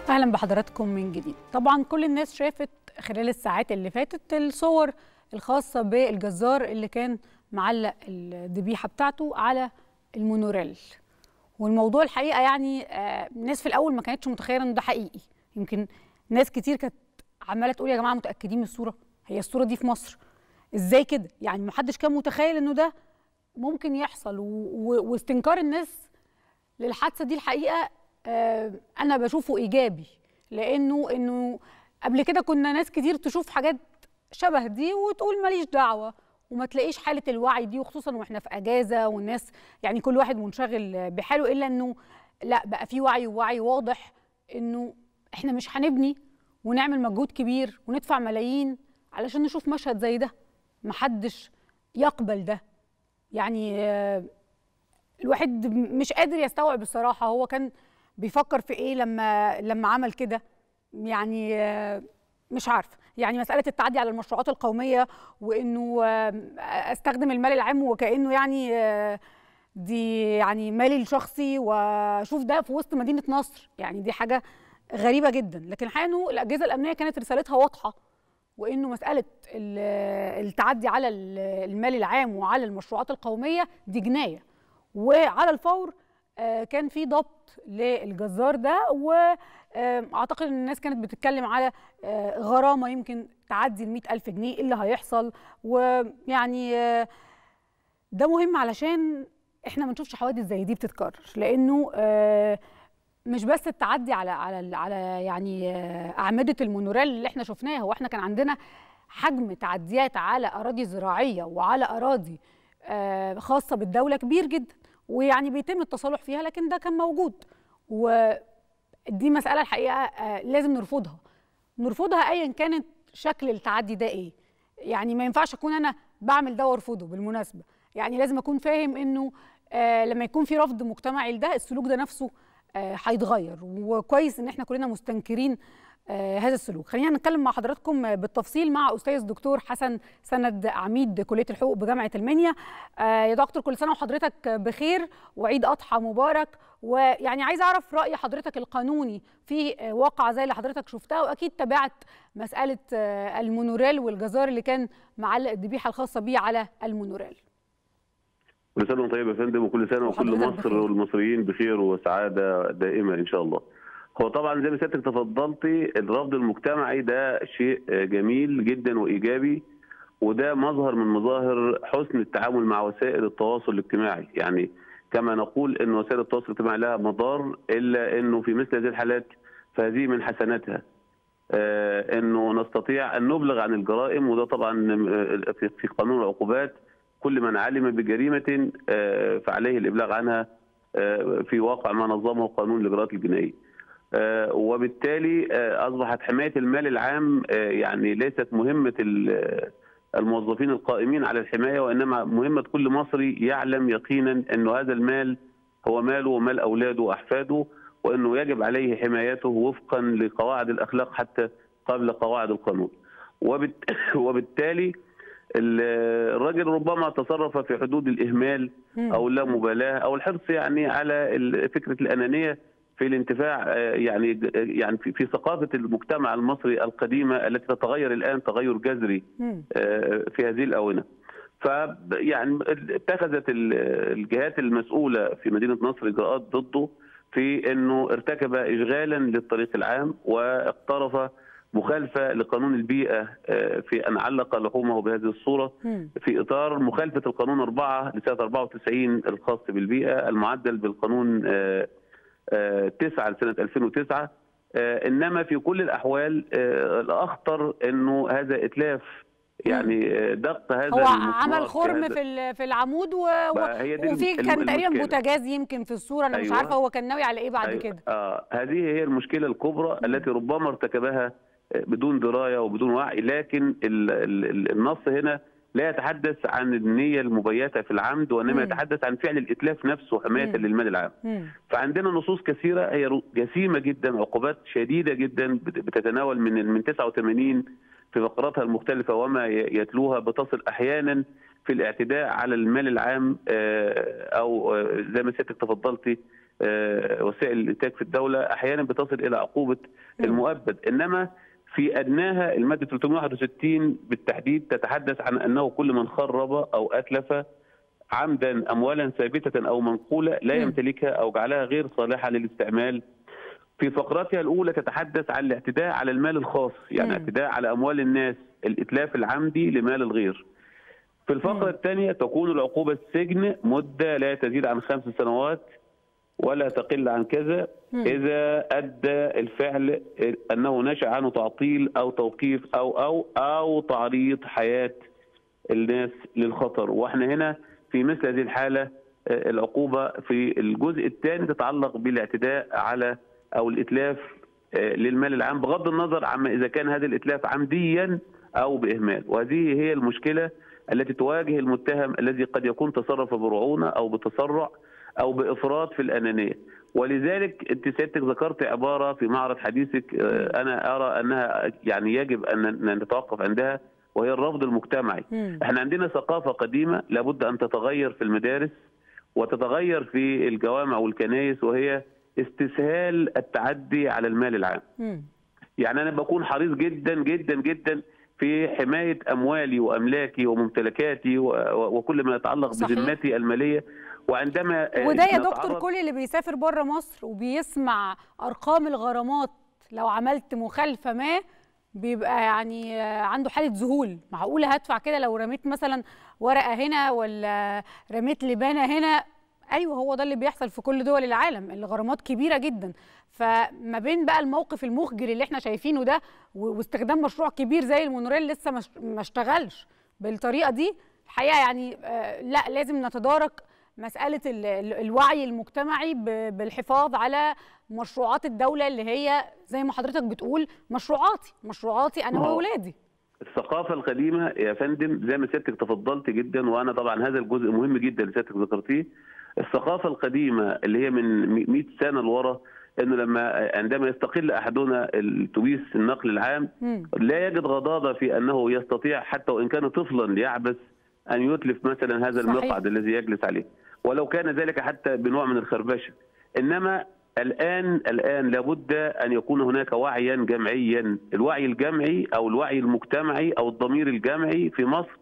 اهلا بحضراتكم من جديد طبعا كل الناس شافت خلال الساعات اللي فاتت الصور الخاصه بالجزار اللي كان معلق الذبيحه بتاعته على المونوريل والموضوع الحقيقه يعني آه، الناس في الاول ما كانتش متخيله ان ده حقيقي يمكن ناس كتير كانت عماله تقول يا جماعه متاكدين من الصوره هي الصوره دي في مصر ازاي كده يعني ما حدش كان متخيل انه ده ممكن يحصل و... و... واستنكار الناس للحادثه دي الحقيقه آه، انا بشوفه ايجابي لانه انه قبل كده كنا ناس كتير تشوف حاجات شبه دي وتقول ماليش دعوه وما تلاقيش حاله الوعي دي وخصوصا واحنا في اجازه والناس يعني كل واحد منشغل بحاله الا انه لا بقى في وعي ووعي واضح انه احنا مش هنبني ونعمل مجهود كبير وندفع ملايين علشان نشوف مشهد زي ده محدش يقبل ده يعني آه، الواحد مش قادر يستوعب الصراحه هو كان بيفكر في ايه لما لما عمل كده يعني آه، مش عارفه يعني مساله التعدي على المشروعات القوميه وانه آه، استخدم المال العام وكانه يعني آه، دي يعني مالي الشخصي واشوف ده في وسط مدينه نصر يعني دي حاجه غريبه جدا لكن الحقيقه انه الاجهزه الامنيه كانت رسالتها واضحه وانه مساله ال- التعدي على ال- المال العام وعلى المشروعات القوميه دي جنايه وعلى الفور آه، كان في ضبط للجزار ده واعتقد ان الناس كانت بتتكلم على آه، غرامه يمكن تعدي ال ألف جنيه إيه اللي هيحصل ويعني آه، ده مهم علشان احنا ما نشوفش حوادث زي دي بتتكرر لانه آه، مش بس التعدي على على على يعني آه، اعمده المونوريل اللي احنا شفناها هو احنا كان عندنا حجم تعديات على اراضي زراعيه وعلى اراضي آه، خاصه بالدوله كبير جدا ويعني بيتم التصالح فيها لكن ده كان موجود ودي مساله الحقيقه آه، لازم نرفضها نرفضها ايا كانت شكل التعدي ده ايه يعني ما ينفعش اكون انا بعمل ده وارفضه بالمناسبه يعني لازم اكون فاهم انه آه لما يكون في رفض مجتمعي لده السلوك ده نفسه آه هيتغير وكويس ان احنا كلنا مستنكرين آه هذا السلوك خلينا نتكلم مع حضراتكم آه، بالتفصيل مع استاذ دكتور حسن سند عميد كليه الحقوق بجامعه المنيا آه يا دكتور كل سنه وحضرتك بخير وعيد اضحى مبارك ويعني عايز اعرف راي حضرتك القانوني في آه، واقعه زي اللي حضرتك شفتها واكيد تابعت مساله آه، المونوريل والجزار اللي كان معلق الذبيحه الخاصه بيه على المونوريل كل سنه وانت طيب يا فندم وكل سنه وكل وحضرتك مصر بخير. والمصريين بخير وسعاده دائمه ان شاء الله. هو طبعا زي ما سيادتك تفضلتي الرفض المجتمعي ده شيء جميل جدا وايجابي وده مظهر من مظاهر حسن التعامل مع وسائل التواصل الاجتماعي، يعني كما نقول ان وسائل التواصل الاجتماعي لها مضار الا انه في مثل هذه الحالات فهذه من حسناتها. آه، انه نستطيع ان نبلغ عن الجرائم وده طبعا آه، في- في قانون العقوبات كل من علم بجريمه آه، فعليه الابلاغ عنها آه، في واقع ما نظمه قانون الاجراءات الجنائيه. آه، وبالتالي آه، اصبحت حمايه المال العام آه، يعني ليست مهمه ال- الموظفين القائمين على الحمايه وانما مهمه كل مصري يعلم يقينا انه هذا المال هو ماله ومال اولاده واحفاده وانه يجب عليه حمايته وفقا لقواعد الاخلاق حتى قبل قواعد القانون. وبالت- وبالتالي ال- الراجل ربما تصرف في حدود الاهمال مم. او اللامبالاه او الحرص يعني على ال- فكره الانانيه في الانتفاع آه، يعني يعني في في ثقافه المجتمع المصري القديمه التي تتغير الان تغير جذري مم. آه، في هذه الاونه. ف يعني اتخذت ال- الجهات المسؤوله في مدينه نصر اجراءات ضده في انه ارتكب اشغالا للطريق العام واقترف مخالفه لقانون البيئه آه، في ان علق لحومه بهذه الصوره مم. في اطار مخالفه القانون 4 لسنه 94 الخاص بالبيئه المعدل بالقانون آه، آه، 9 لسنه 2009 آه، انما في كل الاحوال آه، الاخطر انه هذا اتلاف يعني آه، دق هذا هو المسمار عمل في خرم هذا- في ال- في العمود و... و... بقى هي دي وفي الم- كان تقريبا المشكلة. بوتاجاز يمكن في الصوره انا مش أيوة. عارفه هو كان ناوي على ايه بعد أيوة. كده آه هذه هي المشكله الكبرى التي ربما ارتكبها آه، بدون درايه وبدون وعي لكن ال ال النص هنا لا يتحدث عن النيه المبيته في العمد وانما مم. يتحدث عن فعل الاتلاف نفسه حمايه مم. للمال العام مم. فعندنا نصوص كثيره هي رو- جسيمه جدا عقوبات شديده جدا بت- بتتناول من من 89 في فقراتها المختلفه وما ي- يتلوها بتصل احيانا في الاعتداء على المال العام آه، او آه، زي ما سيادتك تفضلتي وسائل الانتاج في الدوله احيانا بتصل الى عقوبه المؤبد انما في ادناها الماده 361 بالتحديد تتحدث عن انه كل من خرب او اتلف عمدا اموالا ثابته او منقوله لا يمتلكها او جعلها غير صالحه للاستعمال في فقرتها الاولى تتحدث عن الاعتداء على المال الخاص يعني اعتداء على اموال الناس الاتلاف العمدي لمال الغير في الفقره الثانيه تكون العقوبه السجن مده لا تزيد عن خمس سنوات ولا تقل عن كذا اذا ادى الفعل انه نشا عنه تعطيل او توقيف او او او تعريض حياه الناس للخطر واحنا هنا في مثل هذه الحاله العقوبه في الجزء الثاني تتعلق بالاعتداء على او الاتلاف للمال العام بغض النظر عما اذا كان هذا الاتلاف عمديا او باهمال وهذه هي المشكله التي تواجه المتهم الذي قد يكون تصرف برعونه او بتسرع او بافراط في الانانيه ولذلك انت سيادتك ذكرت عباره في معرض حديثك انا ارى انها يعني يجب ان نتوقف عندها وهي الرفض المجتمعي مم. احنا عندنا ثقافه قديمه لابد ان تتغير في المدارس وتتغير في الجوامع والكنائس وهي استسهال التعدي على المال العام مم. يعني انا بكون حريص جدا جدا جدا في حمايه اموالي واملاكي وممتلكاتي و- و- وكل ما يتعلق صحيح. بذمتي الماليه وعندما آه، وده يا دكتور نتعرض- كل اللي بيسافر بره مصر وبيسمع ارقام الغرامات لو عملت مخالفه ما بيبقى يعني آه، عنده حاله ذهول معقوله هدفع كده لو رميت مثلا ورقه هنا ولا رميت لبانه هنا ايوه هو ده اللي بيحصل في كل دول العالم الغرامات كبيره جدا فما بين بقى الموقف المخجل اللي احنا شايفينه ده و- واستخدام مشروع كبير زي المونوريل لسه ما اش- ما اشتغلش بالطريقه دي الحقيقه يعني آه، لا لازم نتدارك مساله ال- ال- الوعي المجتمعي ب- بالحفاظ على مشروعات الدوله اللي هي زي ما حضرتك بتقول مشروعاتي مشروعاتي انا ما هو- واولادي الثقافة القديمة يا فندم زي ما سيادتك تفضلت جدا وأنا طبعا هذا الجزء مهم جدا اللي سيادتك ذكرتيه الثقافة القديمة اللي هي من 100 سنة لورا انه لما عندما يستقل احدنا الاتوبيس النقل العام مم. لا يجد غضاضة في انه يستطيع حتى وان كان طفلا يعبث ان يتلف مثلا هذا صحيح. المقعد الذي يجلس عليه ولو كان ذلك حتى بنوع من الخربشه انما الان الان لابد ان يكون هناك وعيا جمعيا الوعي الجمعي او الوعي المجتمعي او الضمير الجمعي في مصر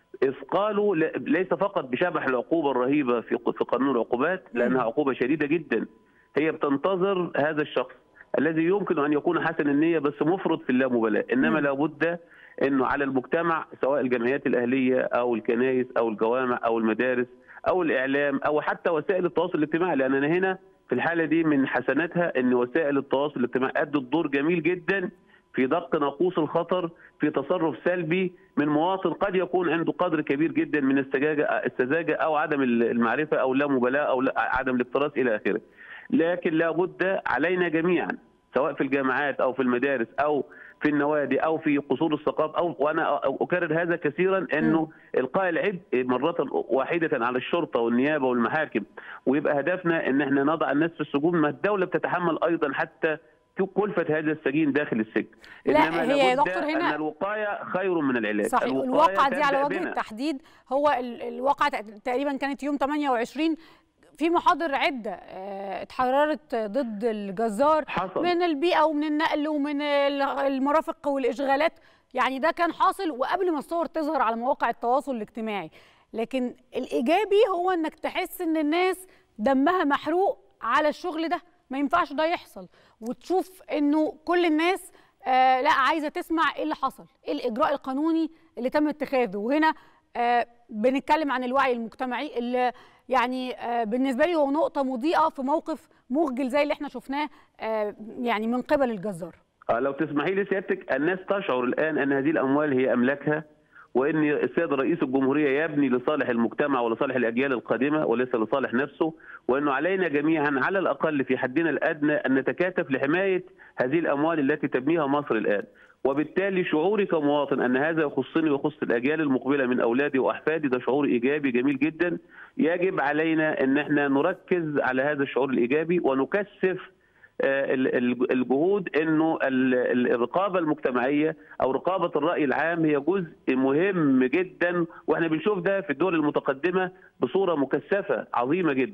اثقاله ل- ليس فقط بشبح العقوبه الرهيبه في في قانون العقوبات لانها عقوبه شديده جدا هي بتنتظر هذا الشخص الذي يمكن ان يكون حسن النيه بس مفرط في اللامبالاه انما مم. لابد انه على المجتمع سواء الجمعيات الاهليه او الكنائس او الجوامع او المدارس او الاعلام او حتى وسائل التواصل الاجتماعي لان انا هنا في الحاله دي من حسناتها ان وسائل التواصل الاجتماعي ادت دور جميل جدا في دق ناقوس الخطر في تصرف سلبي من مواطن قد يكون عنده قدر كبير جدا من السذاجه السذاجه او عدم المعرفه او اللامبالاه او لا- عدم الاكتراث الى اخره. لكن لابد علينا جميعا سواء في الجامعات او في المدارس او في النوادي او في قصور الثقافه او وانا اكرر هذا كثيرا انه القاء العبء مره واحده على الشرطه والنيابه والمحاكم ويبقى هدفنا ان احنا نضع الناس في السجون ما الدوله بتتحمل ايضا حتى كلفة هذا السجين داخل السجن لا، إنما هي يا لابد دكتور هنا- أن الوقاية خير من العلاج صحيح الوقاية الواقعة دي على تبدأ وجه بنا. التحديد هو ال- الواقعة تق- تقريبا كانت يوم 28 في محاضر عدة آه، اتحررت ضد الجزار حصل. من البيئة ومن النقل ومن ال- المرافق والإشغالات يعني ده كان حاصل وقبل ما الصور تظهر على مواقع التواصل الاجتماعي لكن الإيجابي هو إنك تحس إن الناس دمها محروق على الشغل ده ما ينفعش ده يحصل وتشوف إنه كل الناس آه لا عايزه تسمع ايه اللي حصل ايه الاجراء القانوني اللي تم اتخاذه وهنا آه بنتكلم عن الوعي المجتمعي اللي يعني آه بالنسبه لي هو نقطه مضيئه في موقف مخجل زي اللي احنا شفناه آه يعني من قبل الجزار آه، لو تسمحي لي سيادتك الناس تشعر الان ان هذه الاموال هي املاكها وان السيد رئيس الجمهوريه يبني لصالح المجتمع ولصالح الاجيال القادمه وليس لصالح نفسه وانه علينا جميعا على الاقل في حدنا الادنى ان نتكاتف لحمايه هذه الاموال التي تبنيها مصر الان وبالتالي شعوري كمواطن ان هذا يخصني ويخص الاجيال المقبله من اولادي واحفادي ده شعور ايجابي جميل جدا يجب علينا ان احنا نركز على هذا الشعور الايجابي ونكثف آه، ال- ال- الجهود انه ال- ال- الرقابه المجتمعيه او رقابه الراي العام هي جزء مهم جدا واحنا بنشوف ده في الدول المتقدمه بصوره مكثفه عظيمه جدا.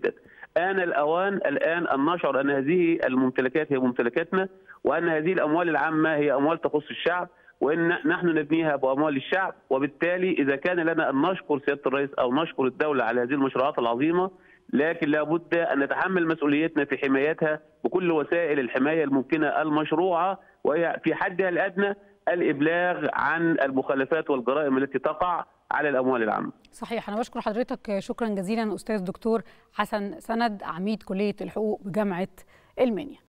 آن الأوان الآن أن نشعر أن هذه الممتلكات هي ممتلكاتنا وأن هذه الأموال العامة هي أموال تخص الشعب وان نحن نبنيها باموال الشعب وبالتالي اذا كان لنا ان نشكر سياده الرئيس او نشكر الدوله على هذه المشروعات العظيمه لكن لابد ان نتحمل مسؤوليتنا في حمايتها بكل وسائل الحمايه الممكنه المشروعه وهي في حدها الادنى الابلاغ عن المخالفات والجرائم التي تقع على الاموال العامه. صحيح انا بشكر حضرتك شكرا جزيلا استاذ دكتور حسن سند عميد كليه الحقوق بجامعه المنيا.